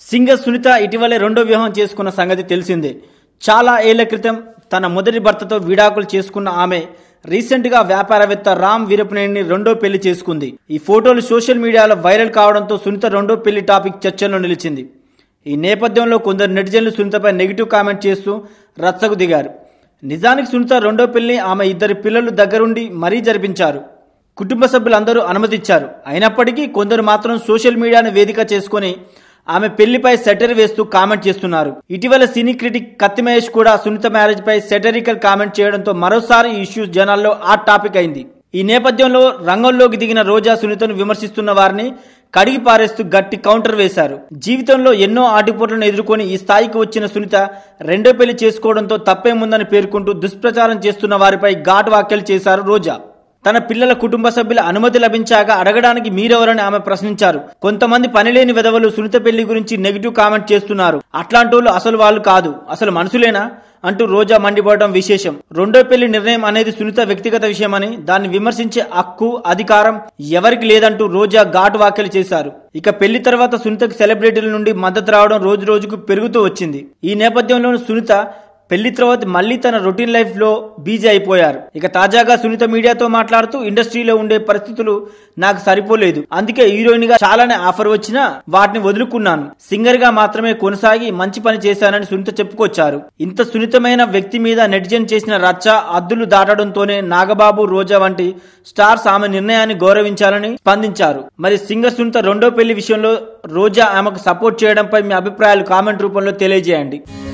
singer Sunitha ఇటీవలే రెండో వివాహం చేసుకున్న సంగతి తెలిసిందే చాలా ఏళ్ల క్రితం తన మొదటి భర్తతో విడాకులు చేసుకున్న ఆమె రీసెంట్ గా వ్యాపారవేత్త రామ్ వీరపనేని రెండో పెళ్లి చేసుకుంది ఈ ఫోటోలు సోషల్ మీడియాలో వైరల్ కావడంతో సునీత రెండో పెళ్లి టాపిక్ చర్చలో నిలిచింది ఈ నేపథ్యంలో కొందరు నెటిజన్లు సునీతపై నెగిటివ్ కామెంట్ చేస్తూ రచ్చకు దిగారు నిజానికి సునీత రెండో పెళ్లి ఆమె ఇద్దరి పిల్లలు దగ్గరుండి మరీ జరిపించారు కుటుంబ సభ్యులందరూ అనుమతిచ్చారు అయినప్పటికీ కొందరు మాత్రం సోషల్ మీడియాను వేదిక చేసుకుని ఆమె పెళ్లిపై సెటర్ వేస్తూ కామెంట్ చేస్తున్నారు ఇటీవల సినీ క్రిటిక్ కత్తి మహేష్ కూడా సునీత మ్యారేజ్ పై సెటరికల్ కామెంట్ చేయడంతో మరోసారి ఈ ఇష్యూ జనాల్లో హాట్ టాపిక్ అయింది ఈ నేపథ్యంలో రంగంలోకి దిగిన రోజా సునీతను విమర్శిస్తున్న వారిని కడిగి పారేస్తూ గట్టి కౌంటర్ వేశారు జీవితంలో ఎన్నో ఆటుపోట్లను ఎదుర్కొని ఈ స్థాయికి వచ్చిన సునీత రెండో పెళ్లి చేసుకోవడంతో తప్పేముందని పేర్కొంటూ దుష్ప్రచారం చేస్తున్న వారిపై ఘాటు వ్యాఖ్యలు చేశారు రోజా తన పిల్లల కుటుంబ సభ్యుల అనుమతి లభించాక అడగడానికి మీరెవరని ఆమె ప్రశ్నించారు కొంతమంది పనిలేని విధవలు సునీత పెళ్లి గురించి నెగిటివ్ కామెంట్ చేస్తున్నారు అట్లాంటోళ్ళు అసలు వాళ్ళు కాదు అసలు మనుషులేనా అంటూ రోజా మండిపోవడం విశేషం రెండో పెళ్లి నిర్ణయం అనేది సునీత వ్యక్తిగత విషయమని దాన్ని విమర్శించే హక్కు అధికారం ఎవరికి లేదంటూ రోజా ఘాటు వ్యాఖ్యలు చేశారు ఇక పెళ్లి తర్వాత సునీతకు సెలబ్రిటీల నుండి మద్దతు రావడం రోజు రోజుకు పెరుగుతూ వచ్చింది ఈ నేపథ్యంలో సునీత పెళ్లి తర్వాత మళ్ళీ తన రొటీన్ లైఫ్ లో బిజీ అయిపోయారు ఇక తాజాగా సునీత మీడియాతో మాట్లాడుతూ ఇండస్ట్రీలో ఉండే పరిస్థితులు నాకు సరిపోలేదు అందుకే హీరోయిన్ గా చాలానే ఆఫర్ వచ్చినా వాటిని వదులుకున్నాను సింగర్ గా మాత్రమే కొనసాగి మంచి పని చేశానని సునీత చెప్పుకొచ్చారు ఇంత సున్నితమైన వ్యక్తి మీద నెటిజన్ చేసిన రచ్చ అద్దులు దాటడంతోనే నాగబాబు రోజా వంటి స్టార్స్ ఆమె నిర్ణయాన్ని గౌరవించాలని స్పందించారు మరి సింగర్ సునీత రెండో పెళ్లి విషయంలో రోజా ఆమెకు సపోర్ట్ చేయడంపై మీ అభిప్రాయాలు కామెంట్ రూపంలో తెలియజేయండి